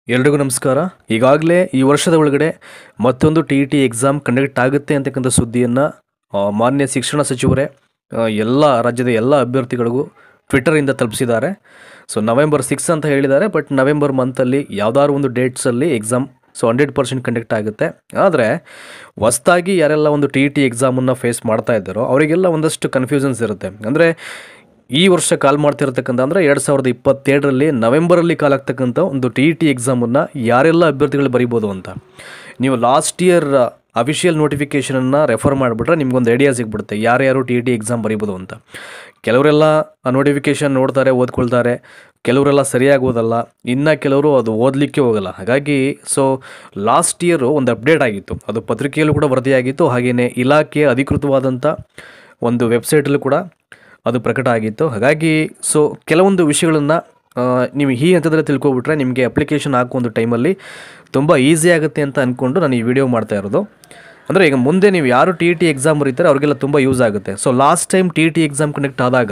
ಎಲ್ರಿಗೂ ನಮಸ್ಕಾರ ಈಗಾಗಲೇ ಈ ವರ್ಷದ ಒಳಗಡೆ ಮತ್ತೊಂದು T E T exam conduct ಆಗುತ್ತೆ ಅಂತಕ್ಕಂಥ ಸುದ್ದಿಯನ್ನು ಮಾನ್ಯ ಶಿಕ್ಷಣ ಸಚಿವರೇ ಆ, ಎಲ್ಲ ರಾಜ್ಯದ ಎಲ್ಲ ಅಭ್ಯರ್ಥಿಗಳಿಗೂ ಟ್ವಿಟ್ಟರಿಂದ ತಲುಪಿಸಿದ್ದಾರೆ ಸೊ ನವೆಂಬರ್ ಸಿಕ್ಸ್ ಅಂತ ಹೇಳಿದ್ದಾರೆ ಬಟ್ ನವೆಂಬರ್ ಮಂತಲ್ಲಿ ಯಾವ್ದಾದ್ರು ಒಂದು ಡೇಟ್ಸಲ್ಲಿ exam so hundred percent conduct ಆಗುತ್ತೆ ಆದರೆ ಹೊಸ್ದಾಗಿ ಯಾರೆಲ್ಲ ಒಂದು ಟಿ ಇ ಟಿ ಎಕ್ಸಾಮನ್ನು ಫೇಸ್ ಮಾಡ್ತಾ ಇದ್ದಾರೋ ಅವರಿಗೆಲ್ಲ ಒಂದಷ್ಟು ಕನ್ಫ್ಯೂಷನ್ಸ್ ಇರುತ್ತೆ ಅಂದರೆ ಈ ವರ್ಷ ಕಾಲ್ ಮಾಡ್ತಿರ್ತಕ್ಕಂಥ ಅಂದರೆ ಎರಡು ಸಾವಿರದ ಇಪ್ಪತ್ತೆರಡರಲ್ಲಿ ನವೆಂಬರಲ್ಲಿ ಕಾಲ್ ಆಗ್ತಕ್ಕಂಥ ಒಂದು ಟಿ ಇ ಟಿ ಎಕ್ಸಾಮನ್ನು ಯಾರೆಲ್ಲ ಅಭ್ಯರ್ಥಿಗಳು ಬರಿಬೋದು ಅಂತ ನೀವು ಲಾಸ್ಟ್ ಇಯರ್ ಅಫಿಷಿಯಲ್ ನೋಟಿಫಿಕೇಷನನ್ನು ರೆಫರ್ ಮಾಡಿಬಿಟ್ರೆ ನಿಮ್ಗೊಂದು ಐಡಿಯಾ ಸಿಗ್ಬಿಡುತ್ತೆ ಯಾರ್ಯಾರು ಟಿ ಇ ಟಿ ಎಕ್ಸಾಮ್ ಬರಿಬೋದು ಅಂತ ಕೆಲವರೆಲ್ಲ ಆ ನೋಟಿಫಿಕೇಷನ್ ನೋಡ್ತಾರೆ ಓದ್ಕೊಳ್ತಾರೆ ಕೆಲವರೆಲ್ಲ ಸರಿಯಾಗಿ ಓದಲ್ಲ ಇನ್ನು ಕೆಲವರು ಅದು ಓದಲಿಕ್ಕೆ ಹೋಗಲ್ಲ ಹಾಗಾಗಿ ಸೊ ಲಾಸ್ಟ್ ಇಯರು ಒಂದು ಅಪ್ಡೇಟ್ ಆಗಿತ್ತು ಅದು ಪತ್ರಿಕೆಯಲ್ಲೂ ಕೂಡ ವರದಿಯಾಗಿತ್ತು ಹಾಗೆಯೇ ಇಲಾಖೆಯ ಅಧಿಕೃತವಾದಂಥ ಒಂದು ವೆಬ್ಸೈಟಲ್ಲೂ ಕೂಡ ಅದು ಪ್ರಕಟ ಆಗಿತ್ತು ಹಾಗಾಗಿ ಸೊ ಕೆಲವೊಂದು ವಿಷಯಗಳನ್ನು ನೀವು ಈ ಹಂತದಲ್ಲಿ ತಿಳ್ಕೊಬಿಟ್ರೆ ನಿಮಗೆ ಅಪ್ಲಿಕೇಶನ್ ಹಾಕೋ ಒಂದು ಟೈಮಲ್ಲಿ ತುಂಬ ಈಸಿ ಆಗುತ್ತೆ ಅಂತ ಅಂದ್ಕೊಂಡು ನಾನು ಈ ವಿಡಿಯೋ ಮಾಡ್ತಾ ಇರೋದು ಅಂದರೆ ಈಗ ಮುಂದೆ ನೀವು ಯಾರು ಟಿ ಇ ಟಿ ಎಕ್ಸಾಮ್ ಬರೀತಾರೆ ಅವ್ರಿಗೆಲ್ಲ ತುಂಬ ಯೂಸ್ ಆಗುತ್ತೆ so last time T E T exam conduct ಆದಾಗ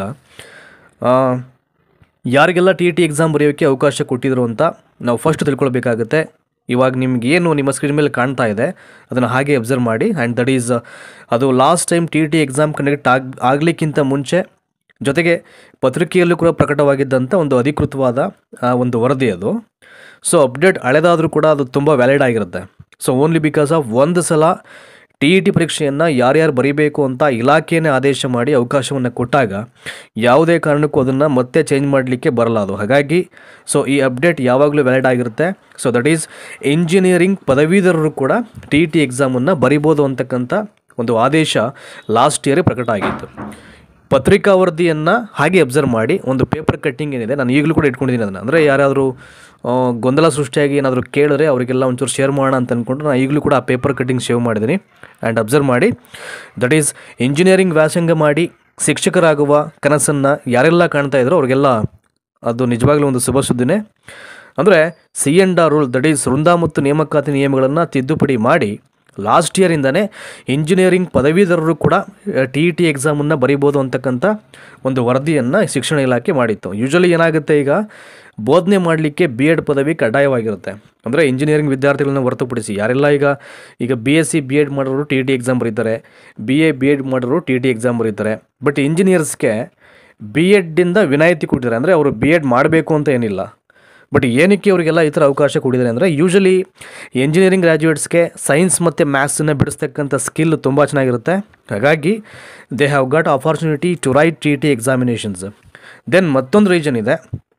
ಆ, ಯಾರಿಗೆಲ್ಲ ಟಿ ಇ ಟಿ ಎಕ್ಸಾಮ್ ಬರೆಯೋಕ್ಕೆ ಅವಕಾಶ ಕೊಟ್ಟಿದ್ರು ಅಂತ ನಾವು ಫಸ್ಟ್ ತಿಳ್ಕೊಳ್ಬೇಕಾಗುತ್ತೆ ಇವಾಗ ನಿಮ್ಗೆ ಏನು ನಿಮ್ಮ ಸ್ಕ್ರೀನ್ ಮೇಲೆ ಕಾಣ್ತಾ ಇದೆ ಅದನ್ನು ಹಾಗೆ ಅಬ್ಸರ್ವ್ ಮಾಡಿ ಆ್ಯಂಡ್ ದಟ್ ಈಸ್ ಅದು last time T E T exam conduct ಆಗ್ ಆಗಲಿಕ್ಕಿಂತ ಮುಂಚೆ ಜೊತೆಗೆ ಪತ್ರಿಕೆಯಲ್ಲೂ ಕೂಡ ಪ್ರಕಟವಾಗಿದ್ದಂಥ ಒಂದು ಅಧಿಕೃತವಾದ ಆ, ಒಂದು ವರದಿ ಅದು ಸೊ ಅಪ್ಡೇಟ್ ಹಳೆದಾದರೂ ಕೂಡ ಅದು ತುಂಬ ವ್ಯಾಲಿಡ್ ಆಗಿರುತ್ತೆ ಸೊ ಓನ್ಲಿ ಬಿಕಾಸ್ ಆಫ್ ಒಂದು ಸಲ ಟಿ ಇ ಟಿ ಪರೀಕ್ಷೆಯನ್ನು ಯಾರ್ಯಾರು ಬರೀಬೇಕು ಅಂತ ಇಲಾಖೆನೇ ಆದೇಶ ಮಾಡಿ ಅವಕಾಶವನ್ನು ಕೊಟ್ಟಾಗ ಯಾವುದೇ ಕಾರಣಕ್ಕೂ ಅದನ್ನು ಮತ್ತೆ ಚೇಂಜ್ ಮಾಡಲಿಕ್ಕೆ ಬರಲ್ಲ ಅದು ಹಾಗಾಗಿ ಸೊ ಈ ಅಪ್ಡೇಟ್ ಯಾವಾಗಲೂ ವ್ಯಾಲಿಡ್ ಆಗಿರುತ್ತೆ ಸೊ ದಟ್ ಈಸ್ ಇಂಜಿನಿಯರಿಂಗ್ ಪದವೀಧರರು ಕೂಡ ಟಿ ಇ ಟಿ ಎಕ್ಸಾಮನ್ನು ಬರಿಬೋದು ಅಂತಕ್ಕಂಥ ಒಂದು ಆದೇಶ ಲಾಸ್ಟ್ ಇಯರೇ ಪ್ರಕಟ ಆಗಿತ್ತು ಪತ್ರಿಕಾ ವರದಿಯನ್ನು ಹಾಗೆ ಅಬ್ಸರ್ವ್ ಮಾಡಿ ಒಂದು ಪೇಪರ್ ಕಟ್ಟಿಂಗ್ ಏನಿದೆ ನಾನು ಈಗಲೂ ಕೂಡ ಇಟ್ಕೊಂಡಿದ್ದೀನಿ ಅದನ್ನು ಅಂದರೆ ಯಾರಾದರೂ ಆ, ಗೊಂದಲ ಸೃಷ್ಟಿಯಾಗಿ ಏನಾದರೂ ಕೇಳಿದ್ರೆ ಅವರಿಗೆಲ್ಲ ಒಂಚೂರು ಶೇರ್ ಮಾಡೋಣ ಅಂತ ಅಂದ್ಕೊಂಡು ನಾನು ಈಗಲೂ ಕೂಡ ಆ ಪೇಪರ್ ಕಟ್ಟಿಂಗ್ ಸೇವ್ ಮಾಡಿದ್ದೀನಿ ಆ್ಯಂಡ್ ಅಬ್ಸರ್ವ್ ಮಾಡಿ ದಟ್ ಈಸ್ ಇಂಜಿನಿಯರಿಂಗ್ ವ್ಯಾಸಂಗ ಮಾಡಿ ಶಿಕ್ಷಕರಾಗುವ ಕನಸನ್ನು ಯಾರೆಲ್ಲ ಕಾಣ್ತಾ ಇದ್ರೋ ಅವ್ರಿಗೆಲ್ಲ ಅದು ನಿಜವಾಗ್ಲೂ ಒಂದು ಶುಭ ಸುದ್ದಿನೇ ಅಂದರೆ C and R rule that is ವೃಂದ ಮತ್ತು ನೇಮಕಾತಿ ನಿಯಮಗಳನ್ನು ತಿದ್ದುಪಡಿ ಮಾಡಿ ಲಾಸ್ಟ್ ಇಯರಿಂದನೇ ಇಂಜಿನಿಯರಿಂಗ್ ಪದವೀಧರರು ಕೂಡ ಟಿ ಇ ಟಿ ಎಕ್ಸಾಮನ್ನು ಬರೀಬೋದು ಅಂತಕ್ಕಂಥ ಒಂದು ವರದಿಯನ್ನು ಶಿಕ್ಷಣ ಇಲಾಖೆ ಮಾಡಿತ್ತು ಯೂಶಲಿ ಏನಾಗುತ್ತೆ ಈಗ ಬೋಧನೆ ಮಾಡಲಿಕ್ಕೆ ಬಿ ಎಡ್ ಪದವಿ ಕಡ್ಡಾಯವಾಗಿರುತ್ತೆ ಅಂದರೆ ಇಂಜಿನಿಯರಿಂಗ್ ವಿದ್ಯಾರ್ಥಿಗಳನ್ನ ಹೊರತುಪಡಿಸಿ ಯಾರೆಲ್ಲ ಈಗ ಈಗ B S C B Ed ಮಾಡೋರು ಟಿ ಇ ಟಿ ಎಕ್ಸಾಮ್ ಬರೀತಾರೆ ಬಿ ಎ ಬಿ ಎಡ್ ಮಾಡೋರು ಟಿ ಇ ಟಿ ಎಕ್ಸಾಮ್ ಬರೀತಾರೆ ಬಟ್ ಇಂಜಿನಿಯರ್ಸ್ಗೆ ಬಿ ಎಡ್ಡಿಂದ ವಿನಾಯಿತಿ ಕೊಟ್ಟಿದ್ದಾರೆ ಅಂದರೆ ಅವರು ಬಿ ಎಡ್ ಮಾಡಬೇಕು ಅಂತ ಏನಿಲ್ಲ ಬಟ್ ಏನಕ್ಕೆ ಅವರಿಗೆಲ್ಲ ಈ ಥರ ಅವಕಾಶ ಕೊಟ್ಟಿದ್ದಾರೆ ಅಂದರೆ ಯೂಶಲಿ ಇಂಜಿನಿಯರಿಂಗ್ ಗ್ರ್ಯಾಜುಯೇಟ್ಸ್ಗೆ ಸೈನ್ಸ್ ಮತ್ತು ಮ್ಯಾಥ್ಸನ್ನು ಬಿಡಿಸ್ತಕ್ಕಂಥ ಸ್ಕಿಲ್ ತುಂಬ ಚೆನ್ನಾಗಿರುತ್ತೆ ಹಾಗಾಗಿ they have got opportunity to write T T examinations then ಮತ್ತೊಂದು ರೀಸನ್ ಇದೆ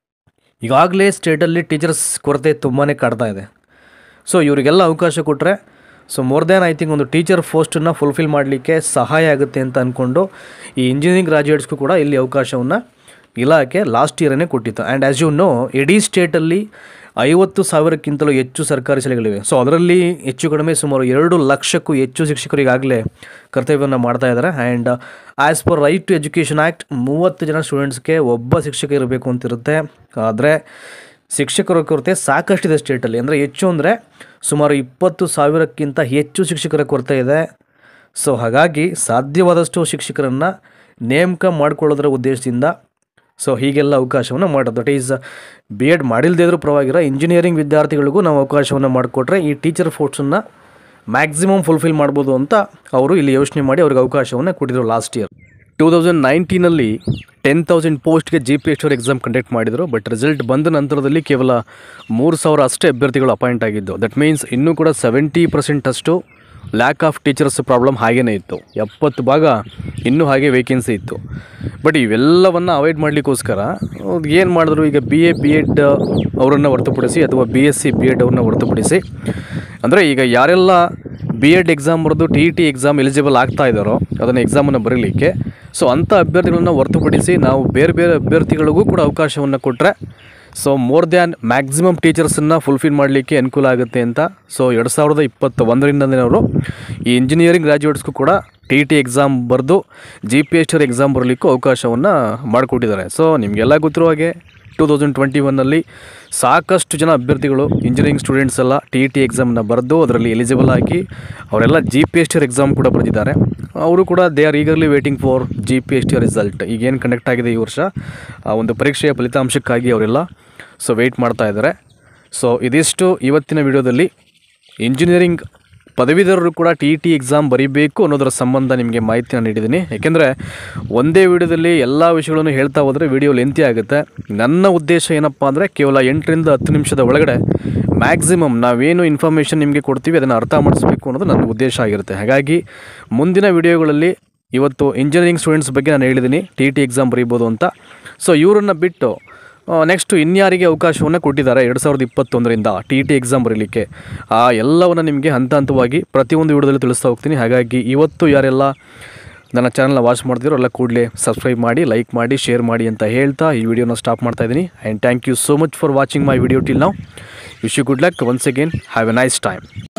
ಈಗಾಗಲೇ ಸ್ಟೇಟಲ್ಲಿ ಟೀಚರ್ಸ್ ಕೊರತೆ ತುಂಬಾ ಕಾಡ್ತಾ ಇದೆ ಸೊ ಇವರಿಗೆಲ್ಲ ಅವಕಾಶ ಕೊಟ್ಟರೆ so more than I think ಒಂದು ಟೀಚರ್ ಪೋಸ್ಟನ್ನು ಫುಲ್ಫಿಲ್ ಮಾಡಲಿಕ್ಕೆ ಸಹಾಯ ಆಗುತ್ತೆ ಅಂತ ಅಂದ್ಕೊಂಡು ಈ ಇಂಜಿನಿಯರಿಂಗ್ ಗ್ರಾಜುಯೇಟ್ಸ್ಗೂ ಕೂಡ ಇಲ್ಲಿ ಅವಕಾಶವನ್ನು ಇಲಾಖೆ ಲಾಸ್ಟ್ ಇಯರೇ ಕೊಟ್ಟಿತ್ತು ಆ್ಯಂಡ್ ಆ್ಯಸ್ ಯು ನೋ ಇಡೀ ಸ್ಟೇಟಲ್ಲಿ ಐವತ್ತು ಸಾವಿರಕ್ಕಿಂತಲೂ ಹೆಚ್ಚು ಸರ್ಕಾರಿ ಶಾಲೆಗಳಿವೆ ಸೊ ಅದರಲ್ಲಿ ಹೆಚ್ಚು ಕಡಿಮೆ ಸುಮಾರು ಎರಡು ಲಕ್ಷಕ್ಕೂ ಹೆಚ್ಚು ಶಿಕ್ಷಕರಿಗಾಗಲೇ ಕರ್ತವ್ಯವನ್ನು ಮಾಡ್ತಾ ಇದ್ದಾರೆ and as per right to education act ಮೂವತ್ತು ಜನ ಸ್ಟೂಡೆಂಟ್ಸ್ಗೆ ಒಬ್ಬ ಶಿಕ್ಷಕ ಇರಬೇಕು ಅಂತಿರುತ್ತೆ ಆದರೆ ಶಿಕ್ಷಕರ ಕೊರತೆ ಸಾಕಷ್ಟಿದೆ ಸ್ಟೇಟಲ್ಲಿ ಅಂದರೆ ಹೆಚ್ಚು ಅಂದರೆ ಸುಮಾರು ಇಪ್ಪತ್ತು ಸಾವಿರಕ್ಕಿಂತ ಹೆಚ್ಚು ಶಿಕ್ಷಕರ ಕೊರತೆ ಇದೆ ಸೊ ಹಾಗಾಗಿ ಸಾಧ್ಯವಾದಷ್ಟು ಶಿಕ್ಷಕರನ್ನು ನೇಮಕ ಮಾಡಿಕೊಳ್ಳೋದರ ಉದ್ದೇಶದಿಂದ ಸೊ ಹೀಗೆಲ್ಲ ಅವಕಾಶವನ್ನು ಮಾಡೋದು ದಟ್ ಈಸ್ ಬಿ ಎಡ್ ಮಾಡಿಲ್ಲದೇ ಇದ್ರೂ ಪರವಾಗಿಲ್ಲ ಇಂಜಿನಿಯರಿಂಗ್ ವಿದ್ಯಾರ್ಥಿಗಳಿಗೂ ನಾವು ಅವಕಾಶವನ್ನು ಮಾಡಿಕೊಟ್ರೆ ಈ ಟೀಚರ್ ಫೋರ್ಟ್ಸನ್ನು ಮ್ಯಾಕ್ಸಿಮಮ್ ಫುಲ್ಫಿಲ್ ಮಾಡ್ಬೋದು ಅಂತ ಅವರು ಇಲ್ಲಿ ಯೋಚನೆ ಮಾಡಿ ಅವ್ರಿಗೆ ಅವಕಾಶವನ್ನು ಕೊಟ್ಟಿದ್ರು ಲಾಸ್ಟ್ ಇಯರ್ ಟೂ ತೌಸಂಡ್ ನೈನ್ಟೀನಲ್ಲಿ ಟೆನ್ ತೌಸಂಡ್ ಪೋಸ್ಟ್ಗೆ G P H exam conduct ಮಾಡಿದರು ಬಟ್ ರಿಸಲ್ಟ್ ಬಂದ ನಂತರದಲ್ಲಿ ಕೇವಲ ಮೂರು ಸಾವಿರ ಅಷ್ಟೇ ಅಭ್ಯರ್ಥಿಗಳು ಅಪಾಯಿಂಟ್ ಆಗಿದ್ದು ದಟ್ ಮೀನ್ಸ್ ಇನ್ನೂ ಕೂಡ ಸೆವೆಂಟಿ ಪರ್ಸೆಂಟ್ ಅಷ್ಟು ಲ್ಯಾಕ್ ಆಫ್ ಟೀಚರ್ಸ್ ಪ್ರಾಬ್ಲಮ್ ಹಾಗೇ ಇತ್ತು ಎಪ್ಪತ್ತು ಭಾಗ ಇನ್ನೂ ಹಾಗೆ ವೇಕೆನ್ಸಿ ಇತ್ತು ಬಟ್ ಇವೆಲ್ಲವನ್ನು ಅವಾಯ್ಡ್ ಮಾಡಲಿಕ್ಕೋಸ್ಕರ ಏನು ಮಾಡಿದ್ರು ಈಗ ಬಿ ಎ ಬಿ ಎಡ್ ಅವರನ್ನು ಹೊರತುಪಡಿಸಿ ಅಥವಾ B S C B Ed ಅವ್ರನ್ನ ಹೊರತುಪಡಿಸಿ ಅಂದರೆ ಈಗ ಯಾರೆಲ್ಲ ಬಿ ಎಡ್ ಎಕ್ಸಾಮ್ ಬರೆದು T E T exam eligible ಆಗ್ತಾ ಇದ್ದಾರೋ ಅದನ್ನು ಎಕ್ಸಾಮನ್ನು ಬರೀಲಿಕ್ಕೆ ಸೊ ಅಂಥ ಅಭ್ಯರ್ಥಿಗಳನ್ನ ಹೊರತುಪಡಿಸಿ ನಾವು ಬೇರೆ ಬೇರೆ ಅಭ್ಯರ್ಥಿಗಳಿಗೂ ಕೂಡ ಅವಕಾಶವನ್ನು ಕೊಟ್ಟರೆ ಸೊ ಮೋರ್ ದ್ಯಾನ್ ಮ್ಯಾಕ್ಸಿಮಮ್ ಟೀಚರ್ಸನ್ನು ಫುಲ್ಫಿಲ್ ಮಾಡಲಿಕ್ಕೆ ಅನುಕೂಲ ಆಗುತ್ತೆ ಅಂತ ಸೊ ಎರಡು ಸಾವಿರದ ಇಪ್ಪತ್ತ ಒಂದರಿಂದನೇ ಅವರು ಈ ಇಂಜಿನಿಯರಿಂಗ್ ಗ್ರ್ಯಾಜುಯೇಟ್ಸ್ಗೂ ಕೂಡ ಟಿ ಟಿ ಎಕ್ಸಾಮ್ ಬರೆದು G P H R exam ಬರಲಿಕ್ಕೂ ಅವಕಾಶವನ್ನು ಮಾಡಿಕೊಟ್ಟಿದ್ದಾರೆ ಸೊ ನಿಮಗೆಲ್ಲ ಗೊತ್ತಿರೋ ಹಾಗೆ ಟೂ ತೌಸಂಡ್ ಟ್ವೆಂಟಿ ಒನ್ನಲ್ಲಿ ಸಾಕಷ್ಟು ಜನ ಅಭ್ಯರ್ಥಿಗಳು ಇಂಜಿನಿಯರಿಂಗ್ ಸ್ಟೂಡೆಂಟ್ಸ್ ಎಲ್ಲ ಟಿ ಇ ಟಿ ಎಕ್ಸಾಮ್ನ ಬರೆದು ಅದರಲ್ಲಿ ಎಲಿಜಿಬಲ್ ಆಗಿ ಅವರೆಲ್ಲ G P S T R exam ಕೂಡ ಬರೆದಿದ್ದಾರೆ ಅವರು ಕೂಡ they are eagerly waiting for G P S T R result ಈಗೇನು ಕಂಡಕ್ಟ್ ಆಗಿದೆ ಈ ವರ್ಷ ಆ ಒಂದು ಪರೀಕ್ಷೆಯ ಫಲಿತಾಂಶಕ್ಕಾಗಿ ಅವರೆಲ್ಲ ಸೊ ವೆಯ್ಟ್ ಮಾಡ್ತಾ ಇದ್ದಾರೆ ಸೊ ಇದಿಷ್ಟು ಇವತ್ತಿನ ವಿಡಿಯೋದಲ್ಲಿ ಇಂಜಿನಿಯರಿಂಗ್ ಪದವೀಧರರು ಕೂಡ ಟಿ ಇ ಟಿ ಎಕ್ಸಾಮ್ ಬರೀಬೇಕು ಅನ್ನೋದರ ಸಂಬಂಧ ನಿಮಗೆ ಮಾಹಿತಿನ ನೀಡಿದ್ದೀನಿ ಏಕೆಂದರೆ ಒಂದೇ ವಿಡಿಯೋದಲ್ಲಿ ಎಲ್ಲ ವಿಷಯಗಳನ್ನು ಹೇಳ್ತಾ ಹೋದರೆ ವಿಡಿಯೋ ಲೆಂತಿ ಆಗುತ್ತೆ ನನ್ನ ಉದ್ದೇಶ ಏನಪ್ಪ ಅಂದರೆ ಕೇವಲ ಎಂಟರಿಂದ ಹತ್ತು ನಿಮಿಷದ ಒಳಗಡೆ ಮ್ಯಾಕ್ಸಿಮಮ್ ನಾವೇನು ಇನ್ಫಾರ್ಮೇಷನ್ ನಿಮಗೆ ಕೊಡ್ತೀವಿ ಅದನ್ನು ಅರ್ಥ ಮಾಡಿಸ್ಬೇಕು ಅನ್ನೋದು ನನ್ನ ಉದ್ದೇಶ ಆಗಿರುತ್ತೆ ಹಾಗಾಗಿ ಮುಂದಿನ ವಿಡಿಯೋಗಳಲ್ಲಿ ಇವತ್ತು ಇಂಜಿನಿಯರಿಂಗ್ ಸ್ಟೂಡೆಂಟ್ಸ್ ಬಗ್ಗೆ ನಾನು ಹೇಳಿದ್ದೀನಿ ಟಿ ಟಿ ಎಕ್ಸಾಮ್ ಬರೀಬೋದು ಅಂತ ಸೊ ಇವರನ್ನು ಬಿಟ್ಟು ನೆಕ್ಸ್ಟು ಇನ್ಯಾರಿಗೆ ಅವಕಾಶವನ್ನು ಕೊಟ್ಟಿದ್ದಾರೆ ಎರಡು ಸಾವಿರದ ಇಪ್ಪತ್ತೊಂದರಿಂದ ಟಿ ಟಿ ಎಕ್ಸಾಮ್ ಬರೀಲಿಕ್ಕೆ ಆ ಎಲ್ಲವನ್ನು ನಿಮಗೆ ಹಂತ ಹಂತವಾಗಿ ಪ್ರತಿಯೊಂದು ವಿಡಿಯೋದಲ್ಲಿ ತಿಳಿಸ್ತಾ ಹೋಗ್ತೀನಿ ಹಾಗಾಗಿ ಇವತ್ತು ಯಾರೆಲ್ಲ ನನ್ನ ಚಾನಲ್ನ ವಾಚ್ ಮಾಡ್ತಿರೋ ಎಲ್ಲ ಕೂಡಲೇ ಸಬ್ಸ್ಕ್ರೈಬ್ ಮಾಡಿ ಲೈಕ್ ಮಾಡಿ ಶೇರ್ ಮಾಡಿ ಅಂತ ಹೇಳ್ತಾ ಈ ವಿಡಿಯೋನ ಸ್ಟಾಪ್ ಮಾಡ್ತಾ ಇದ್ದೀನಿ and thank you so much for watching my video till ನಾವು wish you good luck once again have a nice time